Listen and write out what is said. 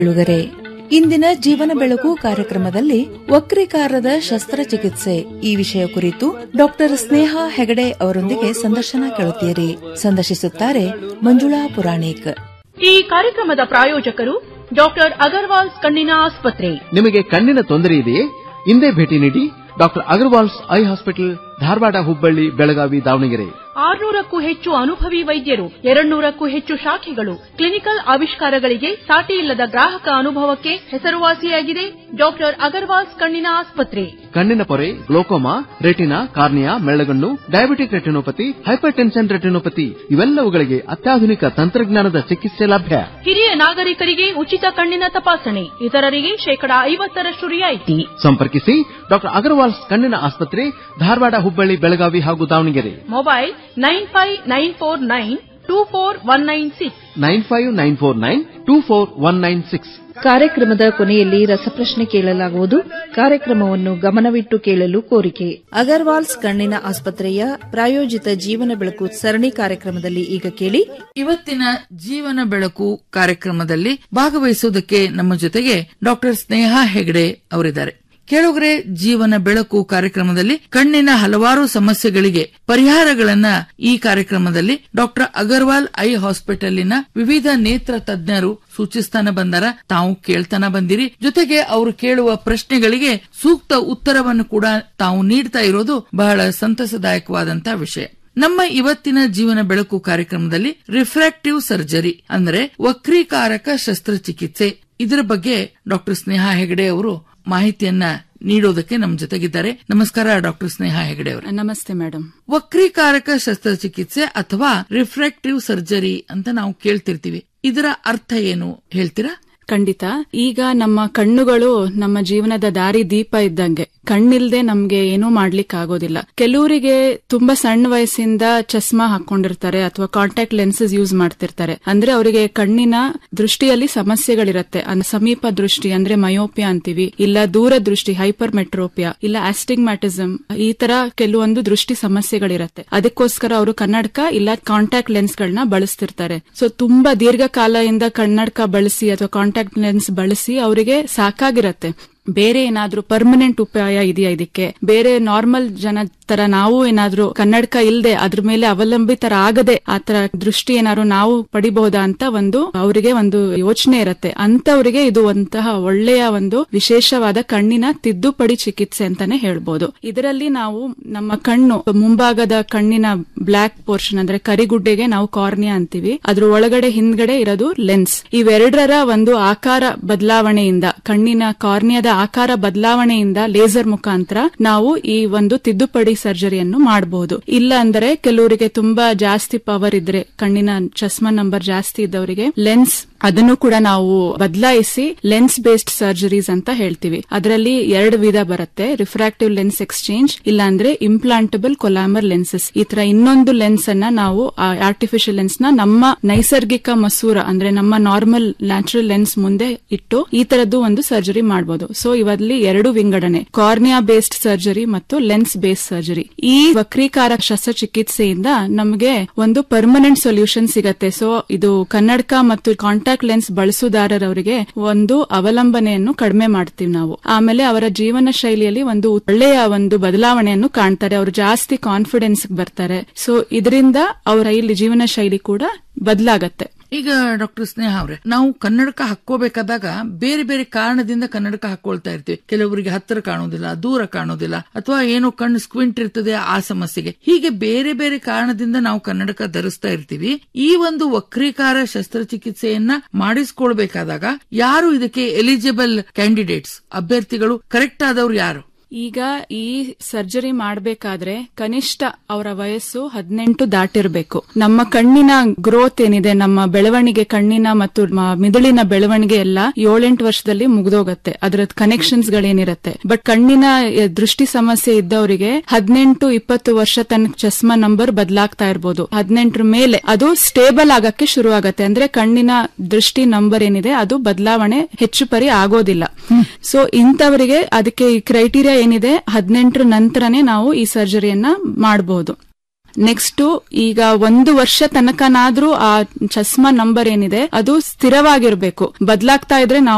ಕೇಳುಗರೆ ಇಂದಿನ ಜೀವನ ಬೆಳಕು ಕಾರ್ಯಕ್ರಮದಲ್ಲಿ ವಕ್ರೀಕಾರದ ಶಸ್ತ್ರಚಿಕಿತ್ಸೆ ಈ ವಿಷಯ ಕುರಿತು ಡಾಕ್ಟರ್ ಸ್ನೇಹ ಹೆಗಡೆ ಅವರೊಂದಿಗೆ ಸಂದರ್ಶನ ಕೇಳುತ್ತೀರಿ ಸಂದರ್ಶಿಸುತ್ತಾರೆ ಮಂಜುಳಾ ಪುರಾಣಿಕ್ ಈ ಕಾರ್ಯಕ್ರಮದ ಪ್ರಾಯೋಜಕರು ಡಾಕ್ಟರ್ ಅಗರ್ವಾಲ್ಸ್ ಕಣ್ಣಿನ ಆಸ್ಪತ್ರೆ ನಿಮಗೆ ಕಣ್ಣಿನ ತೊಂದರೆ ಇದೆಯೇ ಇಂದೇ ಭೇಟಿ ನೀಡಿ doctor Agarwal's eye hospital Dharwad Hubballi Belagavi Davanagere ಆರ್ನೂರಕ್ಕೂ ಹೆಚ್ಚು ಅನುಭವಿ ವೈದ್ಯರು ಎರಡ್ನೂರಕ್ಕೂ ಹೆಚ್ಚು ಶಾಖೆಗಳು ಕ್ಲಿನಿಕಲ್ ಆವಿಷ್ಕಾರಗಳಿಗೆ ಸಾಟಿಯಿಲ್ಲದ ಗ್ರಾಹಕ ಅನುಭವಕ್ಕೆ ಹೆಸರುವಾಸಿಯಾಗಿದೆ ಡಾಕ್ಟರ್ ಅಗರ್ವಾಲ್ಸ್ ಕಣ್ಣಿನ ಆಸ್ಪತ್ರೆ ಕಣ್ಣಿನ ಪೊರೆ ಗ್ಲೋಕೋಮಾ ರೆಟಿನಾ ಕಾರ್ನಿಯಾ ಮೆಳ್ಳಗಣ್ಣು diabetic retinopathy hypertension retinopathy ಇವೆಲ್ಲವುಗಳಿಗೆ ಅತ್ಯಾಧುನಿಕ ತಂತ್ರಜ್ಞಾನದ ಚಿಕಿತ್ಸೆ ಲಭ್ಯ ಹಿರಿಯ ನಾಗರಿಕರಿಗೆ ಉಚಿತ ಕಣ್ಣಿನ ತಪಾಸಣೆ ಇತರರಿಗೆ ಶೇಕಡಾ ಐವತ್ತರಷ್ಟು ರಿಯಾಯಿತಿ ಸಂಪರ್ಕಿಸಿ ಡಾಕ್ಟರ್ ಅಗರ್ವಾಲ್ಸ್ ಕಣ್ಣಿನ ಆಸ್ಪತ್ರೆ ಧಾರವಾಡ ಹುಬ್ಬಳ್ಳಿ ಬೆಳಗಾವಿ ಹಾಗೂ Davanagere mobile nine five nine four nine two four one nine six nine five nine four nine two four one nine six ಕಾರ್ಯಕ್ರಮದ ಕೊನೆಯಲ್ಲಿ ರಸಪ್ರಶ್ನೆ ಕೇಳಲಾಗುವುದು ಕಾರ್ಯಕ್ರಮವನ್ನು ಗಮನವಿಟ್ಟು ಕೇಳಲು ಕೋರಿಕೆ ಅಗರ್ವಾಲ್ಸ್ ಕಣ್ಣಿನ ಆಸ್ಪತ್ರೆಯ ಪ್ರಾಯೋಜಿತ ಜೀವನ ಬೆಳಕು ಸರಣಿ ಕಾರ್ಯಕ್ರಮದಲ್ಲಿ ಈಗ ಕೇಳಿ ಇವತ್ತಿನ ಜೀವನ ಬೆಳಕು ಕಾರ್ಯಕ್ರಮದಲ್ಲಿ ಭಾಗವಹಿಸುವುದಕ್ಕೆ ನಮ್ಮ ಜೊತೆಗೆ ಡಾಕ್ಟರ್ ಸ್ನೇಹ ಹೆಗಡೆ ಅವರಿದ್ದಾರೆ ಕೇಳುಗರೆ ಜೀವನ ಬೆಳಕು ಕಾರ್ಯಕ್ರಮದಲ್ಲಿ ಕಣ್ಣಿನ ಹಲವಾರು ಸಮಸ್ಯೆಗಳಿಗೆ ಪರಿಹಾರಗಳನ್ನ ಈ ಕಾರ್ಯಕ್ರಮದಲ್ಲಿ ಡಾಕ್ಟರ್ ಅಗರ್ವಾಲ್ ಐ ಹಾಸ್ಪಿಟಲಿನ ವಿವಿಧ ನೇತ್ರ ತಜ್ಞರು ಸೂಚಿಸ್ತಾನ ಬಂದಾರ ತಾವು ಕೇಳ್ತಾನ ಬಂದಿರಿ ಜೊತೆಗೆ ಅವರು ಕೇಳುವ ಪ್ರಶ್ನೆಗಳಿಗೆ ಸೂಕ್ತ ಉತ್ತರವನ್ನು ಕೂಡ ತಾವು ನೀಡ್ತಾ ಇರೋದು ಬಹಳ ಸಂತಸದಾಯಕವಾದಂತಹ ವಿಷಯ ನಮ್ಮ ಇವತ್ತಿನ ಜೀವನ ಬೆಳಕು ಕಾರ್ಯಕ್ರಮದಲ್ಲಿ ರಿಫ್ರಾಕ್ಟಿವ್ ಸರ್ಜರಿ ಅಂದರೆ ವಕ್ರೀಕಾರಕ ಶಸ್ತ್ರಚಿಕಿತ್ಸೆ ಇದರ ಬಗ್ಗೆ ಡಾಕ್ಟರ್ ಸ್ನೇಹ ಹೆಗಡೆ ಅವರು ಮಾಹಿತಿಯನ್ನ ನೀಡೋದಕ್ಕೆ ನಮ್ಮ ಜೊತೆಗಿದ್ದಾರೆ ನಮಸ್ಕಾರ ಡಾಕ್ಟರ್ ಸ್ನೇಹ ಹೆಗಡೆ ಅವರು ನಮಸ್ತೆ ಮೇಡಮ್ ವಕ್ರೀಕಾರಕ ಶಸ್ತ್ರಚಿಕಿತ್ಸೆ ಅಥವಾ ರಿಫ್ರಾಕ್ಟಿವ್ ಸರ್ಜರಿ ಅಂತ ನಾವು ಕೇಳ್ತಿರ್ತೀವಿ ಇದರ ಅರ್ಥ ಏನು ಹೇಳ್ತೀರಾ ಖಂಡಿತ ಈಗ ನಮ್ಮ ಕಣ್ಣುಗಳು ನಮ್ಮ ಜೀವನದ ದಾರಿ ದೀಪ ಇದ್ದಂಗೆ ಕಣ್ಣಿಲ್ದೆ ನಮ್ಗೆ ಏನೂ ಮಾಡ್ಲಿಕ್ಕೆ ಆಗೋದಿಲ್ಲ ಕೆಲವರಿಗೆ ತುಂಬಾ ಸಣ್ಣ ವಯಸ್ಸಿಂದ ಚಸ್ಮಾ ಹಾಕೊಂಡಿರ್ತಾರೆ ಅಥವಾ ಕಾಂಟ್ಯಾಕ್ಟ್ ಲೆನ್ಸಸ್ ಯೂಸ್ ಮಾಡ್ತಿರ್ತಾರೆ ಅಂದ್ರೆ ಅವರಿಗೆ ಕಣ್ಣಿನ ದೃಷ್ಟಿಯಲ್ಲಿ ಸಮಸ್ಯೆಗಳಿರತ್ತೆ ಅಂದ್ರೆ ಸಮೀಪ ದೃಷ್ಟಿ ಅಂದ್ರೆ ಮಯೋಪಿಯಾ ಅಂತೀವಿ ಇಲ್ಲ ದೂರ ದೃಷ್ಟಿ ಹೈಪರ್ ಮೆಟ್ರೋಪಿಯಾ ಇಲ್ಲ ಆಸ್ಟಿಗ್ಮ್ಯಾಟಿಸಮ್ ಈ ತರ ಕೆಲವೊಂದು ದೃಷ್ಟಿ ಸಮಸ್ಯೆಗಳಿರತ್ತೆ ಅದಕ್ಕೋಸ್ಕರ ಅವರು ಕನ್ನಡಕ ಇಲ್ಲ ಕಾಂಟ್ಯಾಕ್ಟ್ ಲೆನ್ಸ್ ಗಳನ್ನ ಬಳಸ್ತಿರ್ತಾರೆ ಸೊ ತುಂಬಾ ದೀರ್ಘಕಾಲದಿಂದ ಕನ್ನಡಕ ಬಳಸಿ ಅಥವಾ ಕಾಂಟ್ಯಾಕ್ಟ್ ಲೆನ್ಸ್ ಬಳಸಿ ಅವರಿಗೆ ಸಾಕಾಗಿರತ್ತೆ ಬೇರೆ ಏನಾದ್ರೂ ಪರ್ಮನೆಂಟ್ ಉಪಾಯ ಇದೆಯಾ ಇದಕ್ಕೆ ಬೇರೆ ನಾರ್ಮಲ್ ಜನ ತರ ನಾವು ಏನಾದ್ರೂ ಕನ್ನಡಕ ಇಲ್ಲದೆ ಅದ್ರ ಮೇಲೆ ಅವಲಂಬಿತರಾಗದೆ ಆತರ ದೃಷ್ಟಿ ಏನಾದ್ರು ನಾವು ಪಡಿಬಹುದಾ ಅಂತ ಒಂದು ಅವರಿಗೆ ಒಂದು ಯೋಚನೆ ಇರತ್ತೆ ಅಂತವರಿಗೆ ಇದು ಒಂತಹ ಒಳ್ಳೆಯ ಒಂದು ವಿಶೇಷವಾದ ಕಣ್ಣಿನ ತಿದ್ದುಪಡಿ ಚಿಕಿತ್ಸೆ ಅಂತಾನೆ ಹೇಳ್ಬೋದು ಇದರಲ್ಲಿ ನಾವು ನಮ್ಮ ಕಣ್ಣು ಮುಂಭಾಗದ ಕಣ್ಣಿನ ಬ್ಲಾಕ್ ಪೋರ್ಷನ್ ಅಂದ್ರೆ ಕರಿಗುಡ್ಡೆಗೆ ನಾವು ಕಾರ್ನಿಯಾ ಅಂತೀವಿ ಅದ್ರ ಒಳಗಡೆ ಹಿಂದ್ಗಡೆ ಇರೋದು ಲೆನ್ಸ್ ಇವೆರಡರ ಒಂದು ಆಕಾರ ಬದಲಾವಣೆಯಿಂದ ಕಣ್ಣಿನ ಕಾರ್ನಿಯಾದ ಆಕಾರ ಬದಲಾವಣೆಯಿಂದ ಲೇಸರ್ ಮುಖಾಂತರ ನಾವು ಈ ಒಂದು ತಿದ್ದುಪಡಿ ಸರ್ಜರಿಯನ್ನು ಮಾಡಬಹುದು ಇಲ್ಲ ಅಂದರೆ ಕೆಲವರಿಗೆ ತುಂಬಾ ಜಾಸ್ತಿ ಪವರ್ ಇದ್ರೆ ಕಣ್ಣಿನ ಚಸ್ಮಾ ನಂಬರ್ ಜಾಸ್ತಿ ಇದ್ದವರಿಗೆ ಲೆನ್ಸ್ ಅದನ್ನು ಕೂಡ ನಾವು ಬದಲಾಯಿಸಿ ಲೆನ್ಸ್ ಬೇಸ್ಡ್ ಸರ್ಜರೀಸ್ ಅಂತ ಹೇಳ್ತೀವಿ ಅದರಲ್ಲಿ ಎರಡು ವಿಧ ಬರುತ್ತೆ ರಿಫ್ರಾಕ್ಟಿವ್ ಲೆನ್ಸ್ ಎಕ್ಸ್ಚೇಂಜ್ ಇಲ್ಲ ಅಂದ್ರೆ ಇಂಪ್ಲಾಂಟಬಲ್ ಕೊಲಾಮರ್ ಲೆನ್ಸಸ್ ಈ ತರ ಇನ್ನೊಂದು ಲೆನ್ಸ್ ಅನ್ನ ನಾವು ಆರ್ಟಿಫಿಷಿಯಲ್ ಲೆನ್ಸ್ ನ ನಮ್ಮ ನೈಸರ್ಗಿಕ ಮಸೂರ ಅಂದ್ರೆ ನಮ್ಮ ನಾರ್ಮಲ್ ನ್ಯಾಚುರಲ್ ಲೆನ್ಸ್ ಮುಂದೆ ಇಟ್ಟು ಈ ತರದ್ದು ಒಂದು ಸರ್ಜರಿ ಮಾಡಬಹುದು ಸೊ ಇವಲ್ಲಿ ಎರಡು ವಿಂಗಡಣೆ ಕಾರ್ನಿಯಾ ಬೇಸ್ಡ್ ಸರ್ಜರಿ ಮತ್ತು ಲೆನ್ಸ್ ಬೇಸ್ಡ್ ಸರ್ಜರಿ ಈ ವಕ್ರೀಕಾರ ಶಸ್ತ್ರಚಿಕಿತ್ಸೆಯಿಂದ ನಮಗೆ ಒಂದು ಪರ್ಮನೆಂಟ್ ಸೊಲ್ಯೂಷನ್ ಸಿಗತ್ತೆ ಸೊ ಇದು ಕನ್ನಡಕ ಮತ್ತು ಕಾಂಟ್ಯಾಕ್ಟ್ ಲೆನ್ಸ್ ಬಳಸುದಾರರವರಿಗೆ ಒಂದು ಅವಲಂಬನೆಯನ್ನು ಕಡಿಮೆ ಮಾಡ್ತೀವಿ ನಾವು ಆಮೇಲೆ ಅವರ ಜೀವನ ಶೈಲಿಯಲ್ಲಿ ಒಂದು ಒಳ್ಳೆಯ ಒಂದು ಬದಲಾವಣೆಯನ್ನು ಕಾಣ್ತಾರೆ ಅವರು ಜಾಸ್ತಿ ಕಾನ್ಫಿಡೆನ್ಸ್ ಬರ್ತಾರೆ ಸೊ ಇದರಿಂದ ಅವರ ಇಲ್ಲಿ ಜೀವನ ಶೈಲಿ ಕೂಡ ಬದಲಾಗತ್ತೆ ಈಗ ಡಾಕ್ಟರ್ ಸ್ನೇಹ ಅವ್ರೆ ನಾವು ಕನ್ನಡಕ ಹಾಕೋಬೇಕಾದಾಗ ಬೇರೆ ಬೇರೆ ಕಾರಣದಿಂದ ಕನ್ನಡಕ ಹಾಕೊಳ್ತಾ ಇರ್ತೀವಿ ಕೆಲವರಿಗೆ ಹತ್ತಿರ ಕಾಣೋದಿಲ್ಲ ದೂರ ಕಾಣೋದಿಲ್ಲ ಅಥವಾ ಏನೋ ಕಣ್ಣು ಸ್ಕ್ವಿಂಟ್ ಇರ್ತದೆ ಆ ಸಮಸ್ಯೆಗೆ ಹೀಗೆ ಬೇರೆ ಬೇರೆ ಕಾರಣದಿಂದ ನಾವು ಕನ್ನಡಕ ಧರಿಸ್ತಾ ಇರ್ತೀವಿ ಈ ಒಂದು ವಕ್ರೀಕಾರ ಶಸ್ತ್ರಚಿಕಿತ್ಸೆಯನ್ನ ಮಾಡಿಸ್ಕೊಳ್ಬೇಕಾದಾಗ ಯಾರು ಇದಕ್ಕೆ ಎಲಿಜಿಬಲ್ ಕ್ಯಾಂಡಿಡೇಟ್ಸ್ ಅಭ್ಯರ್ಥಿಗಳು ಕರೆಕ್ಟ್ ಆದವ್ರು ಯಾರು ಈಗ ಈ ಸರ್ಜರಿ ಮಾಡಬೇಕಾದ್ರೆ ಕನಿಷ್ಠ ಅವರ ವಯಸ್ಸು ಹದಿನೆಂಟು ದಾಟಿರ್ಬೇಕು ನಮ್ಮ ಕಣ್ಣಿನ ಗ್ರೋತ್ ಏನಿದೆ ನಮ್ಮ ಬೆಳವಣಿಗೆ ಕಣ್ಣಿನ ಮತ್ತು ಮ- ಮಿದುಳಿನ ಬೆಳವಣಿಗೆ ಎಲ್ಲ ಏಳೆಂಟು ವರ್ಷದಲ್ಲಿ ಮುಗ್ದೋಗತ್ತೆ ಅದರ ಕನೆಕ್ಷನ್ಸ್ ಗಳೇನಿರತ್ತೆ ಬಟ್ ಕಣ್ಣಿನ ಎ, ದೃಷ್ಟಿ ಸಮಸ್ಯೆ ಇದ್ದವರಿಗೆ ಹದಿನೆಂಟು ಇಪ್ಪತ್ತು ವರ್ಷ ತನಕ ಚಸ್ಮಾ ನಂಬರ್ ಬದಲಾಗ್ತಾ ಇರ್ಬೋದು ಹದಿನೆಂಟರ ಮೇಲೆ ಅದು ಸ್ಟೇಬಲ್ ಆಗಕ್ಕೆ ಶುರು ಆಗತ್ತೆ ಅಂದ್ರೆ ಕಣ್ಣಿನ ದೃಷ್ಟಿ ನಂಬರ್ ಏನಿದೆ ಅದು ಬದಲಾವಣೆ ಹೆಚ್ಚು ಪರಿ ಆಗೋದಿಲ್ಲ ಸೊ ಇಂಥವರಿಗೆ ಅದಕ್ಕೆ ಕ್ರೈಟೀರಿಯಾ ಏನಿದೆ ಹದಿನೆಂಟರ ನಂತರನೇ ನಾವು ಈ ಸರ್ಜರಿಯನ್ನ ಮಾಡಬಹುದು ನೆಕ್ಸ್ಟ್ ಈಗ ಒಂದು ವರ್ಷ ತನಕನಾದ್ರೂ ಆ ಚಸ್ಮಾ ನಂಬರ್ ಏನಿದೆ ಅದು ಸ್ಥಿರವಾಗಿರ್ಬೇಕು ಬದಲಾಗ್ತಾ ಇದ್ರೆ ನಾವು